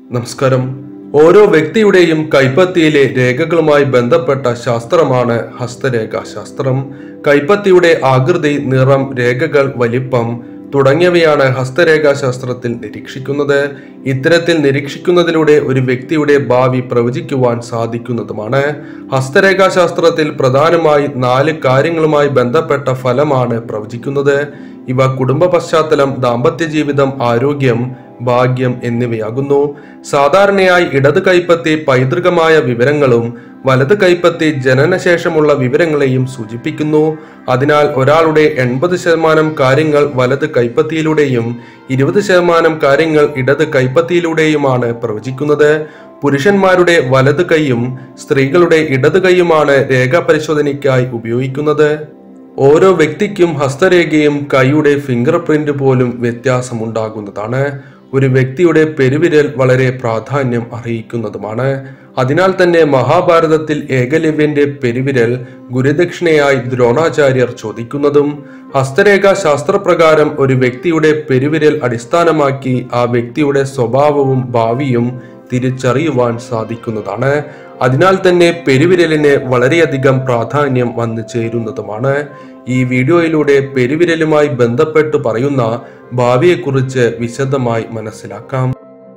നമസ്കാരം ഓരോ വ്യക്തിയുടെയും കൈപ്പത്തിയിലെ രേഖകളുമായി ബന്ധപ്പെട്ട ശാസ്ത്രമാണ് ഹസ്തരേഖ ശാസ്ത്രം കൈപ്പത്തിയുടെ ആകൃതി നിറം രേഖകൾ വലിപ്പം തുടങ്ങിയവയാണ് ഹസ്തരേഖാ ശാസ്ത്രത്തിൽ നിരീക്ഷിക്കുന്നത് ഇത്തരത്തിൽ നിരീക്ഷിക്കുന്നതിലൂടെ ഒരു വ്യക്തിയുടെ ഭാവി പ്രവചിക്കുവാൻ സാധിക്കുന്നതുമാണ് ഹസ്തരേഖാ ശാസ്ത്രത്തിൽ പ്രധാനമായി നാല് കാര്യങ്ങളുമായി ബന്ധപ്പെട്ട ഫലമാണ് പ്രവചിക്കുന്നത് ഇവ കുടുംബ പശ്ചാത്തലം ദാമ്പത്യ ജീവിതം ആരോഗ്യം ഭാഗ്യം എന്നിവയാകുന്നു സാധാരണയായി ഇടത് കൈപ്പത്തി പൈതൃകമായ വിവരങ്ങളും വലത് കൈപ്പത്തി ജനനശേഷമുള്ള വിവരങ്ങളെയും സൂചിപ്പിക്കുന്നു അതിനാൽ ഒരാളുടെ എൺപത് ശതമാനം കാര്യങ്ങൾ വലത് കൈപ്പത്തിയിലൂടെയും ഇരുപത് ശതമാനം കാര്യങ്ങൾ ഇടത് കൈപ്പത്തിയിലൂടെയുമാണ് പ്രവചിക്കുന്നത് പുരുഷന്മാരുടെ വലത് കൈയും സ്ത്രീകളുടെ ഇടത് കൈയുമാണ് രേഖാ പരിശോധനയ്ക്കായി ഉപയോഗിക്കുന്നത് ഓരോ വ്യക്തിക്കും ഹസ്തരേഖയും കൈയുടെ ഫിംഗർ പ്രിന്റ് പോലും വ്യത്യാസമുണ്ടാകുന്നതാണ് ഒരു വ്യക്തിയുടെ പെരുവിരൽ വളരെ പ്രാധാന്യം അറിയിക്കുന്നതുമാണ് അതിനാൽ തന്നെ മഹാഭാരതത്തിൽ ഏകലവ്യന്റെ പെരുവിരൽ ഗുരുദക്ഷിണയായി ദ്രോണാചാര്യർ ചോദിക്കുന്നതും ഹസ്തരേഖ ശാസ്ത്രപ്രകാരം ഒരു വ്യക്തിയുടെ പെരുവിരൽ അടിസ്ഥാനമാക്കി ആ വ്യക്തിയുടെ സ്വഭാവവും ഭാവിയും തിരിച്ചറിയുവാൻ സാധിക്കുന്നതാണ് അതിനാൽ തന്നെ പെരുവിരലിന് വളരെയധികം പ്രാധാന്യം വന്നു ചേരുന്നതുമാണ് ഈ വീഡിയോയിലൂടെ പെരുവിരലുമായി ബന്ധപ്പെട്ട് പറയുന്ന ഭാവിയെക്കുറിച്ച് വിശദമായി മനസ്സിലാക്കാം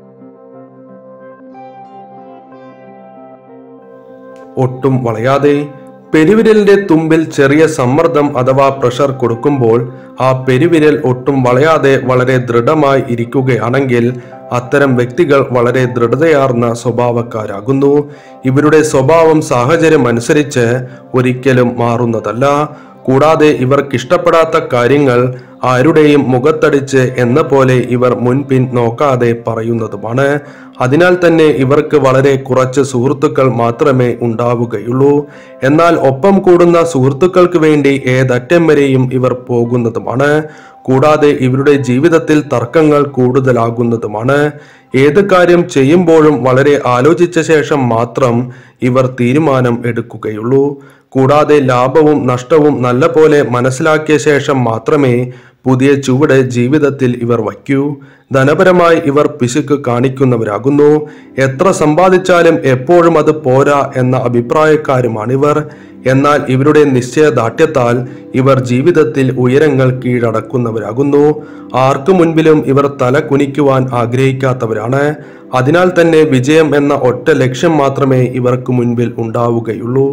ഒട്ടും വളയാതെ പെരുവിരലിന്റെ തുമ്പിൽ ചെറിയ സമ്മർദ്ദം അഥവാ പ്രഷർ കൊടുക്കുമ്പോൾ ആ പെരുവിരൽ ഒട്ടും വളയാതെ വളരെ ദൃഢമായി ഇരിക്കുകയാണെങ്കിൽ അത്തരം വ്യക്തികൾ വളരെ ദൃഢതയാർന്ന സ്വഭാവക്കാരാകുന്നു ഇവരുടെ സ്വഭാവം സാഹചര്യം അനുസരിച്ച് ഒരിക്കലും മാറുന്നതല്ല കൂടാതെ ഇവർക്കിഷ്ടപ്പെടാത്ത കാര്യങ്ങൾ ആരുടെയും മുഖത്തടിച്ച് എന്ന പോലെ ഇവർ മുൻപിൻ നോക്കാതെ പറയുന്നതുമാണ് അതിനാൽ തന്നെ ഇവർക്ക് വളരെ കുറച്ച് സുഹൃത്തുക്കൾ മാത്രമേ ഉണ്ടാവുകയുള്ളൂ എന്നാൽ ഒപ്പം കൂടുന്ന സുഹൃത്തുക്കൾക്ക് വേണ്ടി ഏതറ്റം വരെയും ഇവർ പോകുന്നതുമാണ് കൂടാതെ ഇവരുടെ ജീവിതത്തിൽ തർക്കങ്ങൾ കൂടുതലാകുന്നതുമാണ് ഏത് കാര്യം ചെയ്യുമ്പോഴും വളരെ ആലോചിച്ച ശേഷം മാത്രം ഇവർ തീരുമാനം എടുക്കുകയുള്ളൂ കൂടാതെ ലാഭവും നഷ്ടവും നല്ല പോലെ മനസ്സിലാക്കിയ ശേഷം മാത്രമേ പുതിയ ചുവട് ജീവിതത്തിൽ ഇവർ വയ്ക്കൂ ധനപരമായി ഇവർ പിശുക്ക് കാണിക്കുന്നവരാകുന്നു എത്ര സമ്പാദിച്ചാലും എപ്പോഴും അത് പോരാ എന്ന അഭിപ്രായക്കാരുമാണിവർ എന്നാൽ ഇവരുടെ നിശ്ചയദാർഢ്യത്താൽ ഇവർ ജീവിതത്തിൽ ഉയരങ്ങൾ കീഴടക്കുന്നവരാകുന്നു ആർക്കു മുൻപിലും ഇവർ തല കുനിക്കുവാൻ ആഗ്രഹിക്കാത്തവരാണ് അതിനാൽ തന്നെ വിജയം എന്ന ഒറ്റ ലക്ഷ്യം മാത്രമേ ഇവർക്ക് മുൻപിൽ ഉണ്ടാവുകയുള്ളൂ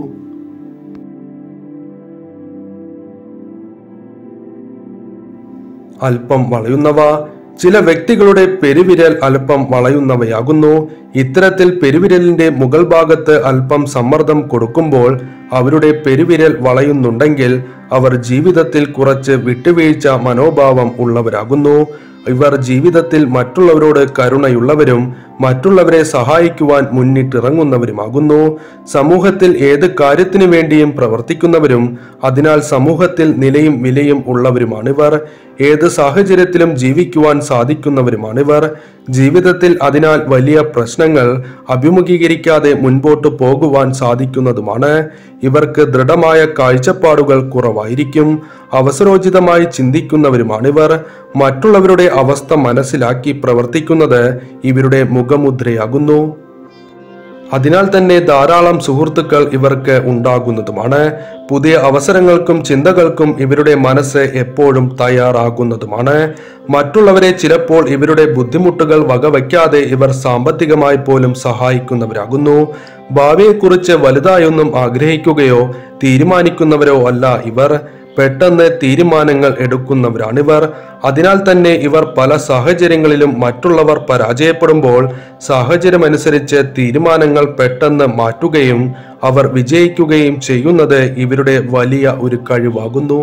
അല്പം വളയുന്നവ ചില വ്യക്തികളുടെ പെരുവിരൽ അല്പം വളയുന്നവയാകുന്നു ഇത്തരത്തിൽ പെരുവിരലിന്റെ മുകൾ ഭാഗത്ത് അല്പം സമ്മർദ്ദം കൊടുക്കുമ്പോൾ അവരുടെ പെരുവിരൽ വളയുന്നുണ്ടെങ്കിൽ അവർ ജീവിതത്തിൽ കുറച്ച് വിട്ടുവീഴ്ച മനോഭാവം ഉള്ളവരാകുന്നു ഇവർ ജീവിതത്തിൽ മറ്റുള്ളവരോട് കരുണയുള്ളവരും മറ്റുള്ളവരെ സഹായിക്കുവാൻ മുന്നിട്ടിറങ്ങുന്നവരുമാകുന്നു സമൂഹത്തിൽ ഏത് കാര്യത്തിനു വേണ്ടിയും പ്രവർത്തിക്കുന്നവരും അതിനാൽ സമൂഹത്തിൽ നിലയും വിലയും ഉള്ളവരുമാണിവർ ഏത് സാഹചര്യത്തിലും ജീവിക്കുവാൻ സാധിക്കുന്നവരുമാണിവർ ജീവിതത്തിൽ അതിനാൽ വലിയ പ്രശ്നങ്ങൾ അഭിമുഖീകരിക്കാതെ മുൻപോട്ട് പോകുവാൻ സാധിക്കുന്നതുമാണ് ഇവർക്ക് ദൃഢമായ കാഴ്ചപ്പാടുകൾ കുറവായിരിക്കും അവസരോചിതമായി ചിന്തിക്കുന്നവരുമാണിവർ മറ്റുള്ളവരുടെ അവസ്ഥ മനസ്സിലാക്കി പ്രവർത്തിക്കുന്നത് ഇവരുടെ മുഖമുദ്രയാകുന്നു അതിനാൽ തന്നെ ധാരാളം സുഹൃത്തുക്കൾ ഇവർക്ക് ഉണ്ടാകുന്നതുമാണ് പുതിയ അവസരങ്ങൾക്കും ചിന്തകൾക്കും ഇവരുടെ മനസ്സ് എപ്പോഴും തയ്യാറാകുന്നതുമാണ് മറ്റുള്ളവരെ ചിലപ്പോൾ ഇവരുടെ ബുദ്ധിമുട്ടുകൾ വകവയ്ക്കാതെ ഇവർ സാമ്പത്തികമായി പോലും സഹായിക്കുന്നവരാകുന്നു ഭാവിയെക്കുറിച്ച് വലുതായൊന്നും ആഗ്രഹിക്കുകയോ തീരുമാനിക്കുന്നവരോ അല്ല ഇവർ പെട്ടെന്ന് തീരുമാനങ്ങൾ എടുക്കുന്നവരാണിവർ അതിനാൽ തന്നെ ഇവർ പല സാഹചര്യങ്ങളിലും മറ്റുള്ളവർ പരാജയപ്പെടുമ്പോൾ സാഹചര്യമനുസരിച്ച് തീരുമാനങ്ങൾ പെട്ടെന്ന് മാറ്റുകയും അവർ വിജയിക്കുകയും ചെയ്യുന്നത് ഇവരുടെ വലിയ ഒരു കഴിവാകുന്നു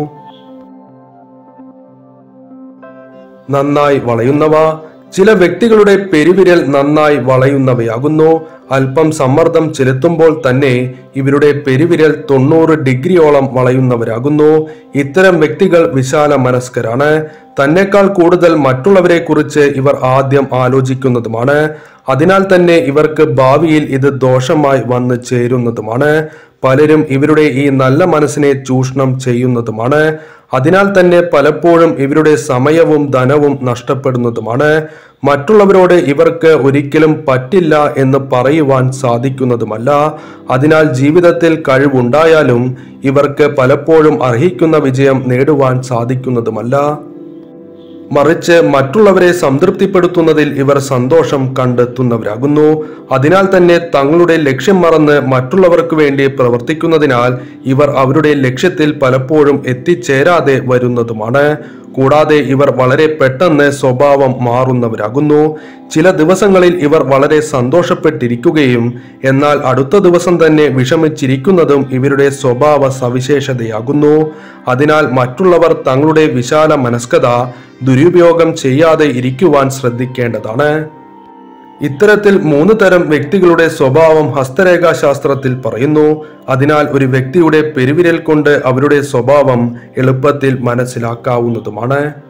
നന്നായി വളയുന്നവ ചില വ്യക്തികളുടെ പെരുവിരൽ നന്നായി വളയുന്നവയാകുന്നു അല്പം സമ്മർദ്ദം ചെലുത്തുമ്പോൾ തന്നെ ഇവരുടെ പെരുവിരൽ തൊണ്ണൂറ് ഡിഗ്രിയോളം വളയുന്നവരാകുന്നു ഇത്തരം വ്യക്തികൾ വിശാല മനസ്കരാണ് തന്നെക്കാൾ കൂടുതൽ മറ്റുള്ളവരെ കുറിച്ച് ഇവർ ആദ്യം ആലോചിക്കുന്നതുമാണ് അതിനാൽ തന്നെ ഇവർക്ക് ഭാവിയിൽ ഇത് ദോഷമായി വന്നു ചേരുന്നതുമാണ് പലരും ഇവരുടെ ഈ നല്ല മനസ്സിനെ ചൂഷണം ചെയ്യുന്നതുമാണ് അതിനാൽ തന്നെ പലപ്പോഴും ഇവരുടെ സമയവും ധനവും നഷ്ടപ്പെടുന്നതുമാണ് മറ്റുള്ളവരോട് ഇവർക്ക് ഒരിക്കലും പറ്റില്ല എന്ന് പറയുവാൻ സാധിക്കുന്നതുമല്ല അതിനാൽ ജീവിതത്തിൽ കഴിവുണ്ടായാലും ഇവർക്ക് പലപ്പോഴും അർഹിക്കുന്ന വിജയം നേടുവാൻ സാധിക്കുന്നതുമല്ല മറിച്ച് മറ്റുള്ളവരെ സംതൃപ്തിപ്പെടുത്തുന്നതിൽ ഇവർ സന്തോഷം കണ്ടെത്തുന്നവരാകുന്നു അതിനാൽ തന്നെ തങ്ങളുടെ ലക്ഷ്യം മറന്ന് മറ്റുള്ളവർക്ക് വേണ്ടി പ്രവർത്തിക്കുന്നതിനാൽ ഇവർ അവരുടെ ലക്ഷ്യത്തിൽ പലപ്പോഴും എത്തിച്ചേരാതെ വരുന്നതുമാണ് കൂടാതെ ഇവർ വളരെ പെട്ടെന്ന് സ്വഭാവം മാറുന്നവരാകുന്നു ചില ദിവസങ്ങളിൽ ഇവർ വളരെ സന്തോഷപ്പെട്ടിരിക്കുകയും എന്നാൽ അടുത്ത ദിവസം തന്നെ വിഷമിച്ചിരിക്കുന്നതും ഇവരുടെ സ്വഭാവ സവിശേഷതയാകുന്നു അതിനാൽ മറ്റുള്ളവർ തങ്ങളുടെ വിശാല മനസ്കത ദുരുപയോഗം ചെയ്യാതെ ഇരിക്കുവാൻ ശ്രദ്ധിക്കേണ്ടതാണ് ഇത്തരത്തിൽ മൂന്ന് തരം വ്യക്തികളുടെ സ്വഭാവം ഹസ്തരേഖാശാസ്ത്രത്തിൽ പറയുന്നു അതിനാൽ ഒരു വ്യക്തിയുടെ പെരുവിരൽ കൊണ്ട് അവരുടെ സ്വഭാവം എളുപ്പത്തിൽ മനസ്സിലാക്കാവുന്നതുമാണ്